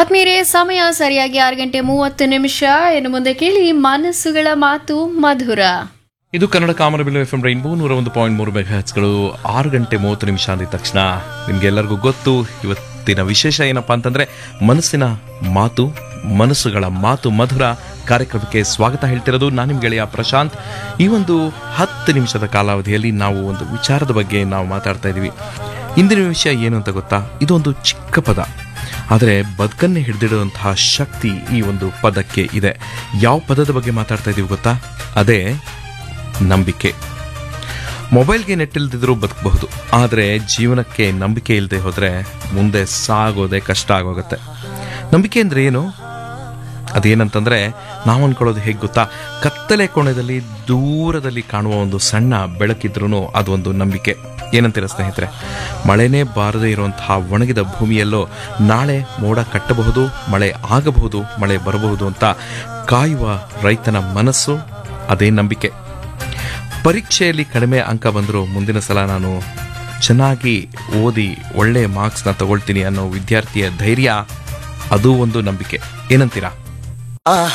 ಆತ್ಮೀಯರೇ ಸಮಯ ಸರಿಯಾಗಿ ಆರು ಗಂಟೆ ಮೂವತ್ತು ನಿಮಿಷ ಇನ್ನು ಮುಂದೆ ಕೇಳಿ ಮನಸ್ಸುಗಳ ಮಾತು ಮಧುರ ಇದು ಕನ್ನಡ ಕಾಮನಬಿಲ್ಲು ಎಫ್ ಎಂ ರೈನ್ಬೋ ನೂರ ಒಂದು ಪಾಯಿಂಟ್ ಮೂರು ಮೆಗಾಹೆಚ್ಗಳು ಆರು ಗಂಟೆ ಮೂವತ್ತು ನಿಮಿಷ ಅಂದಿದ ತಕ್ಷಣ ನಿಮ್ಗೆಲ್ಲರಿಗೂ ಗೊತ್ತು ಇವತ್ತಿನ ವಿಶೇಷ ಏನಪ್ಪಾ ಅಂತಂದ್ರೆ ಮನಸ್ಸಿನ ಮಾತು ಮನಸ್ಸುಗಳ ಮಾತು ಮಧುರ ಕಾರ್ಯಕ್ರಮಕ್ಕೆ ಸ್ವಾಗತ ಹೇಳ್ತಿರೋದು ನಾನು ನಿಮ್ಮ ಗೆಳೆಯ ಪ್ರಶಾಂತ್ ಈ ಒಂದು ಹತ್ತು ನಿಮಿಷದ ಕಾಲಾವಧಿಯಲ್ಲಿ ನಾವು ಒಂದು ವಿಚಾರದ ಬಗ್ಗೆ ನಾವು ಮಾತಾಡ್ತಾ ಇದ್ದೀವಿ ಇಂದಿನ ವಿಷಯ ಏನು ಅಂತ ಗೊತ್ತಾ ಇದೊಂದು ಚಿಕ್ಕ ಪದ ಆದರೆ ಬದುಕನ್ನೇ ಹಿಡಿದಿಡುವಂತಹ ಶಕ್ತಿ ಈ ಒಂದು ಪದಕ್ಕೆ ಇದೆ ಯಾವ ಪದದ ಬಗ್ಗೆ ಮಾತಾಡ್ತಾ ಇದೀವಿ ಗೊತ್ತಾ ಅದೇ ನಂಬಿಕೆ ಮೊಬೈಲ್ಗೆ ನೆಟ್ ಇಲ್ದಿದ್ರೂ ಬದುಕಬಹುದು ಆದರೆ ಜೀವನಕ್ಕೆ ನಂಬಿಕೆ ಇಲ್ಲದೆ ಹೋದರೆ ಮುಂದೆ ಸಾಗೋದೇ ಕಷ್ಟ ಆಗೋಗುತ್ತೆ ನಂಬಿಕೆ ಅಂದರೆ ಏನು ಅದೇನಂತಂದ್ರೆ ನಾವು ಅನ್ಕೊಳ್ಳೋದು ಹೇಗೆ ಗೊತ್ತಾ ಕತ್ತಲೆ ಕೋಣೆಯಲ್ಲಿ ದೂರದಲ್ಲಿ ಕಾಣುವ ಒಂದು ಸಣ್ಣ ಬೆಳಕಿದ್ರೂ ಅದೊಂದು ನಂಬಿಕೆ ಏನಂತೀರ ಸ್ನೇಹಿತರೆ ಮಳೆನೇ ಬಾರದೇ ಇರುವಂತಹ ಒಣಗಿದ ಭೂಮಿಯಲ್ಲೋ ನಾಳೆ ಮೋಡ ಕಟ್ಟಬಹುದು ಮಳೆ ಆಗಬಹುದು ಮಳೆ ಬರಬಹುದು ಅಂತ ಕಾಯುವ ರೈತನ ಮನಸ್ಸು ಅದೇ ನಂಬಿಕೆ ಪರೀಕ್ಷೆಯಲ್ಲಿ ಕಡಿಮೆ ಅಂಕ ಬಂದರೂ ಮುಂದಿನ ಸಲ ನಾನು ಚೆನ್ನಾಗಿ ಓದಿ ಒಳ್ಳೆಯ ಮಾರ್ಕ್ಸ್ನ ತಗೊಳ್ತೀನಿ ಅನ್ನೋ ವಿದ್ಯಾರ್ಥಿಯ ಧೈರ್ಯ ಅದು ಒಂದು ನಂಬಿಕೆ ಏನಂತೀರಾ